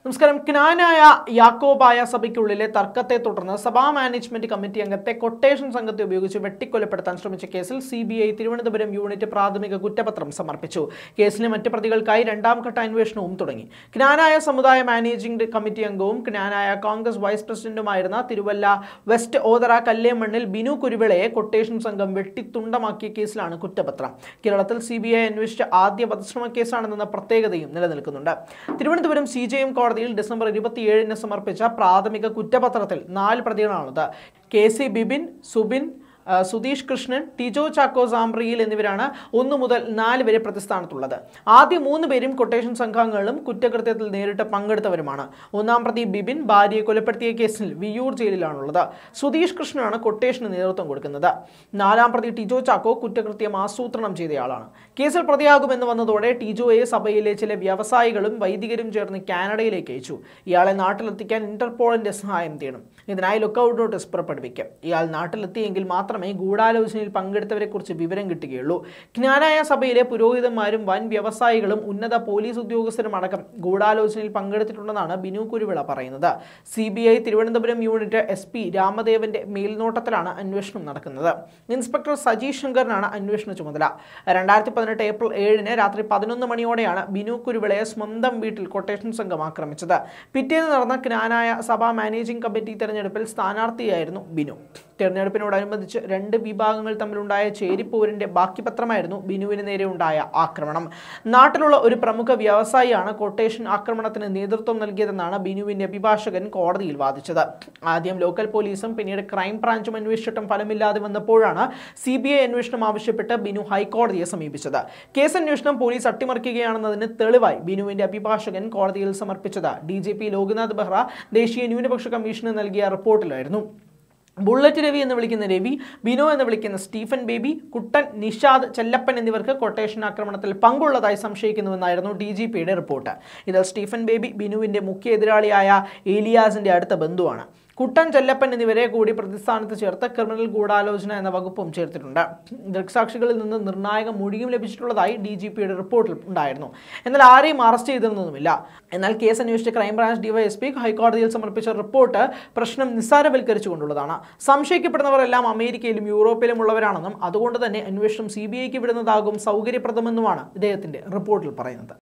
നമസ്കാരം ക്നാനായ യാക്കോബായ സഭയ്ക്കുള്ളിലെ തർക്കത്തെ തുടർന്ന് സഭാ മാനേജ്മെന്റ് കമ്മിറ്റി അംഗത്തെ കൊട്ടേഷൻ സംഘത്തെ ഉപയോഗിച്ച് വെട്ടിക്കൊലപ്പെടുത്താൻ ശ്രമിച്ച കേസിൽ C B I Thiruvananthapuram unit പ്രാഥമിക കുറ്റപത്രം സമർപ്പിച്ചു കേസിലെ മറ്റ് പ്രതികൾക്കായി രണ്ടാം ഘട്ട അന്വേഷണവും തുടങ്ങി ക്നാനായ സമുദായ മാനേജിംഗ് കമ്മിറ്റി അംഗവും ക്നാനായ കോൺഗ്രസ് വൈസ് പ്രസിഡന്റുമായിരുന്ന തിരുവല്ല വെസ്റ്റ് ഓതറ കല്ലേമണ്ണിൽ ബിനു കുരുവിളയെ കൊട്ടേഷൻ സംഘം വെട്ടിത്തുണ്ടമാക്കിയ കേസിലാണ് കുറ്റപത്രം കേരളത്തിൽ സി ബി ഐ അന്വേഷിച്ച ആദ്യ വധശ്രമ കേസാണെന്ന പ്രത്യേകതയും നിലനിൽക്കുന്നുണ്ട് തിരുവനന്തപുരം സി ജെ എം കോടതിയിൽ ഡിസംബർ ഇരുപത്തിയേഴിന് സമർപ്പിച്ച പ്രാഥമിക കുറ്റപത്രത്തിൽ നാല് പ്രതികളാണുള്ളത് കെ സി ബിബിൻ സുബിൻ ആ, സുധീഷ് കൃഷ്ണൻ ടിജോ ചാക്കോ സാംബ്രിയിൽ എന്നിവരാണ് ഒന്നു മുതൽ നാല് വരെ പ്രതിസ്ഥാനത്തുള്ളത് ആദ്യ മൂന്ന് പേരും കൊട്ടേഷൻ സംഘാംഗങ്ങളും കുറ്റകൃത്യത്തിൽ നേരിട്ട് പങ്കെടുത്തവരുമാണ് ഒന്നാം പ്രതി ബിബിൻ ഭാര്യയെ കൊലപ്പെടുത്തിയ കേസിൽ വിയൂർ ജയിലിലാണുള്ളത് സുധീഷ് കൃഷ്ണനാണ് കൊട്ടേഷന് നേതൃത്വം കൊടുക്കുന്നത് നാലാം പ്രതി ടിജോ ചാക്കോ കുറ്റകൃത്യം ആസൂത്രണം ചെയ്തയാളാണ് കേസിൽ പ്രതിയാകുമെന്ന് വന്നതോടെ ടിജോയെ സഭയിലെ ചില വ്യവസായികളും വൈദികരും ചേർന്ന് കാനഡയിലേക്ക് അയച്ചു ഇയാളെ നാട്ടിലെത്തിക്കാൻ ഇന്റർപോളിന്റെ സഹായം തേടും ഇതിനായി ലുക്കൌട്ട് നോട്ടീസ് പുറപ്പെടുവിക്കും ഇയാൾ നാട്ടിലെത്തിയെങ്കിൽ മാത്രമേ ഗൂഢാലോചനയിൽ പങ്കെടുത്തവരെക്കുറിച്ച് വിവരം കിട്ടുകയുള്ളൂ ജ്ഞാനായ സഭയിലെ പുരോഹിതന്മാരും വൻ വ്യവസായികളും ഉന്നത പോലീസ് ഉദ്യോഗസ്ഥരും അടക്കം ഗൂഢാലോചനയിൽ പങ്കെടുത്തിട്ടുണ്ടെന്നാണ് ബിനു കുരുവിള പറയുന്നത് C B I Thiruvananthapuram unit S P രാമദേവന്റെ മേൽനോട്ടത്തിലാണ് അന്വേഷണം നടക്കുന്നത് ഇൻസ്പെക്ടർ സജീഷ് ശങ്കറിനാണ് അന്വേഷണ ചുമതല രണ്ടായിരത്തി പതിനെട്ട് ഏപ്രിൽ ഏഴിന് രാത്രി പതിനൊന്ന് മണിയോടെയാണ് ബിനു കുരുവിളയെ സ്വന്തം വീട്ടിൽ കൊട്ടേഷൻ സംഘം ആക്രമിച്ചത് പിറ്റേന്ന് നടന്ന ജ്ഞാനായ സഭാ മാനേജിംഗ് കമ്മിറ്റി തെരഞ്ഞെടുപ്പിൽ സ്ഥാനാർത്ഥിയായിരുന്നു ബിനു തെരഞ്ഞെടുപ്പിനോടനുബന്ധിച്ച് രണ്ട് വിഭാഗങ്ങൾ തമ്മിലുണ്ടായ ചേരിപ്പോരിന്റെ ബാക്കി പത്രമായിരുന്നു ബിനുവിന് നേരെ ഉണ്ടായ ആക്രമണം നാട്ടിലുള്ള ഒരു പ്രമുഖ വ്യവസായിയാണ് കൊട്ടേഷൻ ആക്രമണത്തിന് നേതൃത്വം നൽകിയതെന്നാണ് ബിനുവിന്റെ അഭിഭാഷകൻ കോടതിയിൽ വാദിച്ചത് ആദ്യം ലോക്കൽ പോലീസും പിന്നീട് ക്രൈം ബ്രാഞ്ചും അന്വേഷിച്ചിട്ടും ഫലമില്ലാതെ വന്നപ്പോഴാണ് സി ബി ഐ അന്വേഷണം ആവശ്യപ്പെട്ട് ബിനു ഹൈക്കോടതിയെ സമീപിച്ചത് കേസ് അന്വേഷണം പോലീസ് അട്ടിമറിക്കുകയാണെന്നതിന് തെളിവായി ബിനുവിന്റെ അഭിഭാഷകൻ കോടതിയിൽ സമർപ്പിച്ചത് D G P Loknath Behra ദേശീയ ന്യൂനപക്ഷ കമ്മീഷന് നൽകിയ റിപ്പോർട്ടിലായിരുന്നു ബുള്ളറ്റ് രവി എന്ന് വിളിക്കുന്ന രവി ബിനോ എന്ന് വിളിക്കുന്ന സ്റ്റീഫൻ ബേബി കുട്ടൻ നിഷാദ് ചെല്ലപ്പൻ എന്നിവർക്ക് കൊട്ടേഷൻ ആക്രമണത്തിൽ പങ്കുള്ളതായി സംശയിക്കുന്നുവെന്നായിരുന്നു ഡി ജി പിയുടെ റിപ്പോർട്ട് ഇതിൽ സ്റ്റീഫൻ ബേബി ബിനുവിന്റെ മുഖ്യ എതിരാളിയായ ഏലിയാസിന്റെ അടുത്ത ബന്ധുവാണ് കുട്ടൻ ചെല്ലപ്പൻ എന്നിവരെ കൂടി പ്രതിസ്ഥാനത്ത് ചേർത്ത് ക്രിമിനൽ ഗൂഢാലോചന എന്ന വകുപ്പും ചേർത്തിട്ടുണ്ട് ദൃക്സാക്ഷികളിൽ നിന്ന് നിർണായക മൊഴിയും ലഭിച്ചിട്ടുള്ളതായി ഡി ജി പിയുടെ റിപ്പോർട്ടിൽ ഉണ്ടായിരുന്നു എന്നാൽ ആരെയും അറസ്റ്റ് ചെയ്തിരുന്നതുമില്ല എന്നാൽ കേസ് അന്വേഷിച്ച ക്രൈംബ്രാഞ്ച് ഡിവൈഎസ്പി ഹൈക്കോടതിയിൽ സമർപ്പിച്ച റിപ്പോർട്ട് പ്രശ്നം നിസ്സാരവൽക്കരിച്ചുകൊണ്ടുള്ളതാണ് സംശയിക്കപ്പെടുന്നവരെല്ലാം അമേരിക്കയിലും യൂറോപ്പിലും ഉള്ളവരാണെന്നും അതുകൊണ്ട് തന്നെ അന്വേഷണം സി ബി ഐക്ക് വിടുന്നതാകും സൗകര്യപ്രദമെന്നുമാണ് ഇദ്ദേഹത്തിന്റെ റിപ്പോർട്ടിൽ പറയുന്നത്